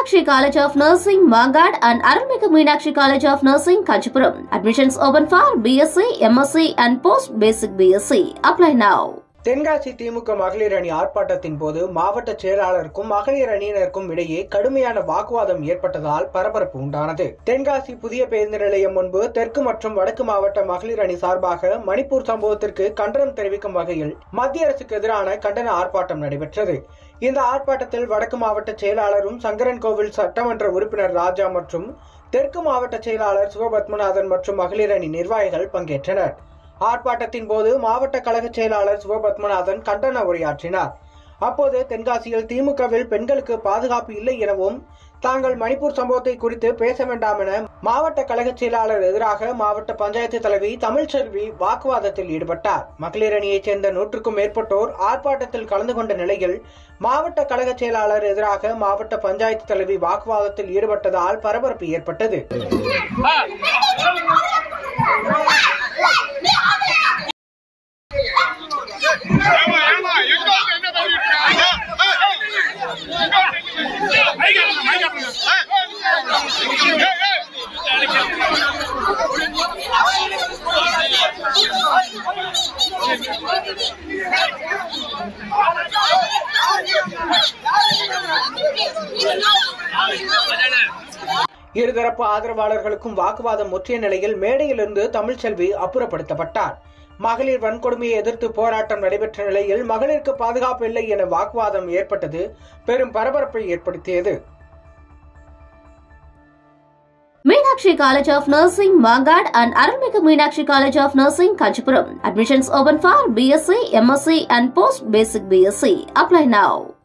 Meenakshi College of Nursing, Mangad and Arulmigu Meenakshi College of Nursing, Kanchipuram. Admissions open for BSc, MSc and Post Basic BSc. Apply now. Tenkasi திமுக மகளிர் அணி ஆர்ப்பாட்டத்தின் போது மாவட்ட செயலாளருக்கும் மகளிர் அணியினருக்கும் இடையே கடுமையான வாக்குவாதம் ஏற்பட்டதால் பரபரப்பு உண்டானது தென்காசி புதிய பேருந்து நிலையம் முன்பு தெற்கு மற்றும் வடக்கு மாவட்ட மகளிர் அணி சார்பாக மணிப்பூர் சம்பவத்திற்கு கண்டனம் தெரிவிக்கும் வகையில் மத்திய அரசுக்கு எதிரான கண்டன ஆர்ப்பாட்டம் நடைபெற்றது இந்த ஆர்ப்பாட்டத்தில் வடக்கு மாவட்ட செயலாளரும் சங்கரன் கோவில் சட்டமன்ற உறுப்பினர் ராஜா மற்றும் தெற்கு மாவட்ட செயலாளர் சிவபத்மநாதன் மற்றும் மகளிர் அணி நிர்வாகிகள் பங்கேற்றனர் ஆர்ப்பாட்டத்தின் போது மாவட்ட கழக செயலாளர் சிவபத்மநாதன் கண்டன உரையாற்றினார் அப்போது தென்காசியில் திமுகவில் பெண்களுக்கு பாதுகாப்பு இல்லை எனவும் தாங்கள் மணிப்பூர் சம்பவத்தை குறித்து பேச வேண்டாம் என மாவட்ட கழக செயலாளர் எதிராக மாவட்ட பஞ்சாயத்து தலைவி தமிழ்ச்செல்வி வாக்குவாதத்தில் ஈடுபட்டார் மகளிர் அணியைச் சேர்ந்த நூற்றுக்கும் மேற்பட்டோர் ஆர்ப்பாட்டத்தில் கலந்து கொண்ட நிலையில் மாவட்ட கழக செயலாளர் எதிராக மாவட்ட பஞ்சாயத்து தலைவி வாக்குவாதத்தில் ஈடுபட்டதால் பரபரப்பு ஏற்பட்டது ஏமா ஏமா எங்க வந்து என்ன பண்ணிட்டு இருதரப்பு ஆதரவாளர்களுக்கும் வாக்குவாதம் முற்றிய நிலையில் மேடையிலிருந்து தமிழ்ச்செல்வி அப்புறப்படுத்தப்பட்டார் மகளிர் வன்கொடுமையை எதிர்த்து போராட்டம் நடைபெற்ற நிலையில் மகளிருக்கு பாதுகாப்பு இல்லை என வாக்குவாதம் ஏற்பட்டது பெரும் பரபரப்பை ஏற்படுத்தியது Meenakshi College of Nursing, Mangad and Arulmigu Meenakshi College of Nursing, Kanchipuram. Admissions open for BSc, MSc and Post Basic BSc. Apply now.